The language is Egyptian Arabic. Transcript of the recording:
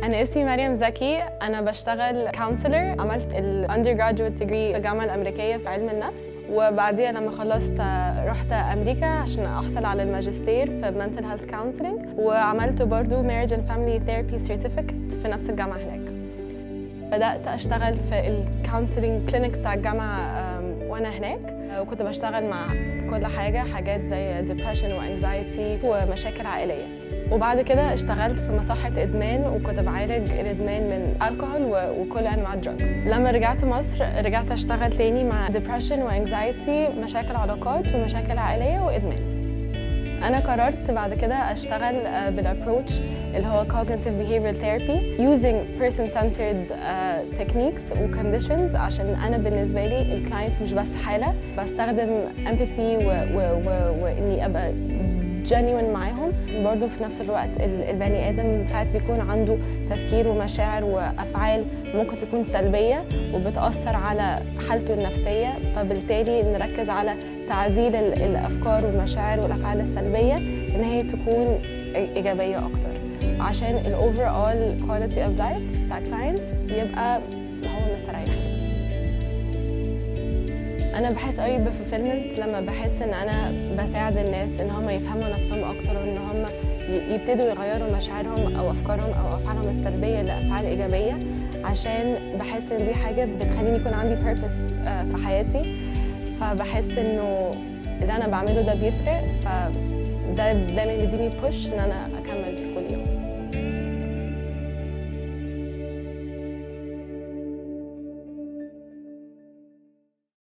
أنا اسمي مريم زكي أنا بشتغل كونسلر عملت الاندر جراduate ديجري في الجامعة الأمريكية في علم النفس وبعديها لما خلصت رحت أمريكا عشان أحصل على الماجستير في mental health counseling وعملت برضو marriage and family therapy certificate في نفس الجامعة هناك بدأت أشتغل في الكونسلنج كلينيك بتاع الجامعة وأنا هناك وكنت بشتغل مع كل حاجة حاجات زي depression وانكزايتي ومشاكل عائلية وبعد كده اشتغلت في مصحة إدمان وكنت بعالج الإدمان من الكحول وكل أنواع الدراجز لما رجعت مصر رجعت أشتغل تاني مع depression وانكزايتي مشاكل علاقات ومشاكل عائلية وإدمان أنا قررت بعد كده أشتغل بالابروتش اللي هو cognitive behavioral therapy using person centered uh, techniques و conditions عشان أنا بالنسبة لي الكلاينت مش بس حالة بستخدم empathy وإني أبقى genuine معاهم برضه في نفس الوقت البني آدم ساعات بيكون عنده تفكير ومشاعر وأفعال ممكن تكون سلبية وبتأثر على حالته النفسية فبالتالي نركز على تعديل الأفكار والمشاعر والأفعال السلبية إن هي تكون إيجابية أكتر عشان الأوفر أول كواليتي أوف لايف بتاع كلاينت يبقى هو مستريح انا بحس قوي بفولفيلمنت لما بحس ان انا بساعد الناس ان هم يفهموا نفسهم اكتر وان هم يبتدوا يغيروا مشاعرهم او افكارهم او افعالهم السلبيه لافعال ايجابيه عشان بحس ان دي حاجه بتخليني يكون عندي بيربس في حياتي فبحس انه اللي انا بعمله ده بيفرق فده دايما بيديني بوش ان انا اكمل